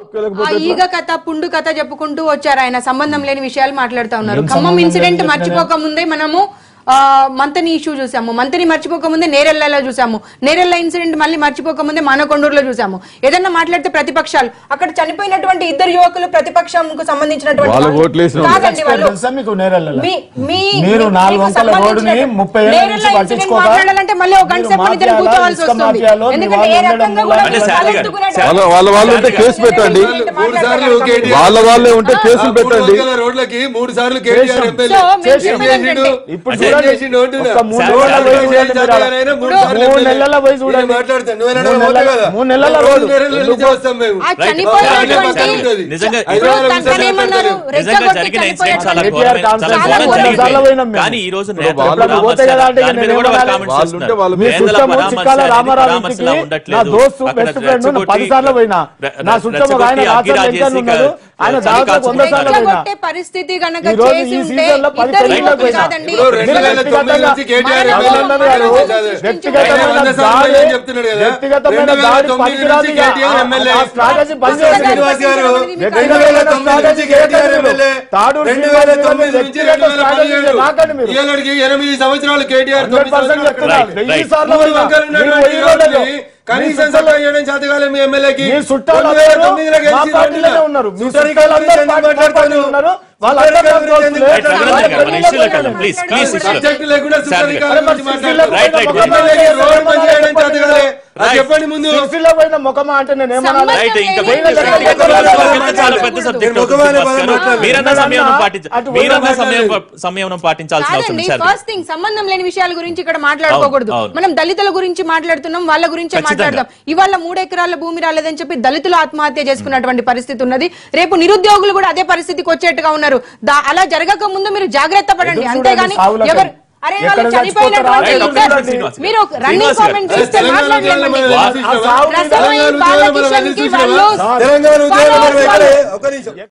ఆ ఈగ కథ పుండు కథ చెప్పుకుంటూ వచ్చారు ఆయన సంబంధం లేని విషయాలు మాట్లాడుతూ ఉన్నారు ఖమ్మం ఇన్సిడెంట్ మర్చిపోక ముందే మనము ఆ, మంతని ఇష్యూ చూసాము మంతని మర్చిపోక ముందే నేరెళ్లలో చూసాము నేరెళ్ళ ఇన్సిడెంట్ మళ్ళీ మర్చిపోక ముందే మానకొండూరులో చూసాము ఏదన్నా మాట్లాడితే ప్రతిపక్షాలు అక్కడ చనిపోయినటువంటి ఇద్దరు యువకులు ప్రతిపక్షంకు సంబంధించినటువంటి వాళ్ళ వాళ్ళు. ఓట్లేసిన వాళ్ళు. కాదండి వాళ్ళు తెలుసా మీకు నేరెళ్ళలో మీ- మీ- మీరు మీ- నాలుగు మీకు వంకల రోడ్డుని సంబంధించిన ముప్పై ఏళ్ళ నేరెళ్ళ నుంచి ఇన్సిడెంట్ పట్టించుకోక మాట్లాడాలంటే మళ్ళీ ఒక గంట మీరు సేపు ఇద్దరు మాఫియాలో, కూర్చోవాల్సి ఇసుక వస్తుంది మాఫియాలో మీ ఎందుకంటే వాళ్ళు ఏ ఉండడం రకంగా వల్ల కూడా అంటే మీరు శారద గారు, తలెత్తుకునేటువంటి- వాళ్ళ వాళ్ళ వాళ్ళు ఉంటే కేసు పెట్టండి మూడు సార్లు కేటీఆర్ వాళ్ళ వాళ్ళే ఉంటే కేసులు మూడు పెట్టండి వందల రోడ్లకి మూడు సార్లు కేటీఆర్ ఎమ్మెల్యే సో మేము ఏం చెప్పేది చేసిండు? ఏంటంటే- ఇప్పుడు ఏం చూడండి, చేసిండు అంటున్నా. ఒక్క మూడు రోడ్ల నెలల పోయి పోయి చేయాలి చూడండి చేతగానైనా మూడు ఇప్పుడు సార్లు మూడు ఎమ్మెల్యే. నెలల పోయి చూడండి. నేను మాట్లాడతాను నువ్వేనా మూడు పోతావు నెలల- కదా మూడు నెలల రోజు రోడ్డు. నెలల నుంచి వస్తాం మేము ఆ రైట్. చనిపోయినటువంటి ఉంటుంది. నిజంగా ఐదు ఇప్పుడు వందల తనని నిమిషాలు ఏమన్నారు? మాట్లాడతారు. నిజంగా రెచ్చగొట్టి జరిగిన ఇన్సిడెంట్ చాలా చనిపోయాడు. కేటీఆర్ ఘోరమైన- చాలా కాన్సెప్ట్ ఘోరంగా చాలా జరిగిపోయింది. పోయినాం మేము. కానీ ఈ రోజు ఇప్పుడు నేతల వాళ్ళు పరామర్శ- పోతే కదా అంటే దాని మీద నేను కూడా వాళ్ళు ఏమనాలి? కామెంట్స్ వాళ్ళు ఉంటే చేస్తున్నారు. వాళ్ళు మీ నేతల సుట్టము పరామర్శ చిక్కాల అనేది రామారావు పరామర్శలా ఇంటికి ఉండట్లేదు. నా దోస్తు అక్కడ బెస్ట్ ఫ్రెండ్ నేను రెచ్చగొట్టి, పది సార్లు పోయినా రె- నా సుట్టము రెచ్చగొట్టి ఆయన అగ్గి రాత్రి రాజేసి లెక్కన ఉన్నాడు ఆయన చలి దాదాపు కాల్చుకుంటున్నారు. వంద సార్లు పోయినా రెచ్చగొట్టే పరిస్థితి గనక ఈ రోజు చేసి ఈ ఉంటే సీజన్ లో పది ఇద్దరు పదిహేను యువకులు పోయినా. కాదండి. ఇప్పుడు రెండు వేల తొమ్మిది నుంచి కేటీఆర్ మన- ఎమ్మెల్యే మన- గారు మన- వ్యక్తిగతమైన వంద సార్లు దాడి అని చెప్తున్నాడు కదా. వ్యక్తిగతమైన రెండు వేల దాడి తొమ్మిది పనికిరాదు నుంచి కేటీఆర్ ఎమ్మెల్యే. ఆ స్ట్రాటజీ బంద్ శ్రీనివాస్ చేయండి. శ్రీనివాస్ గారు వ్యక్తిగతమైన రెండు వేల తొమ్మిది నుంచి కేటీఆర్ ఎమ్మెల్యే తాడూరు రెండు వేల శ్రీనివాస్ తొమ్మిది గారు నుంచి రెండు వేల వ్యక్తిగత పదిహేడు రాకండి మీరు. ఇవాళకి ఎనిమిది సంవత్సరాలు కేటీఆర్ హండ్రెడ్ తొమ్మిది పర్సెంట్ సంవత్సరాలు చెప్తున్నా రైట్, వెయ్యి రైట్. సార్లు మూడు పోయినా. వంకలు మీరు ఉన్నటువంటి వెయ్యి రోజులు రోజులు. కనీసం మీ సలహా చేయడం చేతగాలే మీ ఎమ్మెల్యేకి మీ చుట్టాలు రెండు వేల అందరూ తొమ్మిదిలో మా గెలిచి పార్టీలోనే ఉన్నారు మీ సుతారిక చుట్టాలు గురించి అందరూ ఎందుకు పార్టీ- మాట్లాడుతున్నావు? ఉన్నారు వాళ్ళందరూ సుతారిక నాకు గురించి దోస్తులే. ఎందుకు రైట్, రఘునందన్ గారు, మన ఇష్యూలోకి వెళ్దాం. Please, please, ఇష్యూలోకి. సబ్జెక్ట్ లేకుండా సుతారిక శారద గురించి గారు. మాట్లాడతారు. Right, right, right. ఎమ్మెల్యేకి రోడ్ పని చేయడం చేతగాలే అది రైట్. చెప్పండి ముందు సిరిసిల్ల పోయిన ముఖమా అంటే నేను ఏమనాలి సంబంధం రైట్ ఇంకా లేని వ్యక్తిగత విషయాలు వ్యక్తిగత మాట్లాడాలి. పెద్ద చాలా పెద్ద సబ్జెక్ట్ నేను ముఖమానే అవుతుంది శ్రీనివాస్ గారు. మాట్లాడాలి. మీరన్నా సంయమనం పాటించ అటు మీరన్నా మాట్లాడాలి. సమయం సంయమనం పాటించాల్సిన అవసరం కాదండి శారద. ఫస్ట్ థింగ్ సంబంధం లేని విషయాల గురించి ఇక్కడ మాట్లాడుకోకూడదు అవును, అవును. మనం దళితుల గురించి మాట్లాడుతున్నాం వాళ్ళ గురించి ఖచ్చితంగా. మాట్లాడదాం ఇవాళ మూడు ఎకరాల భూమి రాలేదని చెప్పి దళితులు ఆత్మహత్య చేసుకున్నటువంటి పరిస్థితి ఉన్నది రేపు నిరుద్యోగులు కూడా అదే పరిస్థితికి వచ్చేట్టుగా ఉన్నారు దా- అలా జరగక ముందు మీరు జాగ్రత్త పడండి ఎదురు అంతేగాని చూడండి, సావులకి. ఎవరు అరే ఎక్కడ వాళ్ళు చచ్చిపోతారో చనిపోయినటువంటి రైట్, ఇద్దరు- ఒక్క శ్రీనివాస్ గారు. మీరు రన్నింగ్ శ్రీనివాస్ గారు. కామెంట్ చూస్తే తెలంగాణ మాట్లాడలేమండి ఉద్యోగాలు ఆ సావు రసమై తెలంగాణ బాలకిషన్ ఉద్యోగాలు కి మనం వాళ్ళు తెలంగాణ ఉద్యోగాలు మనం ఎక్కడే? ఒక నిమిషం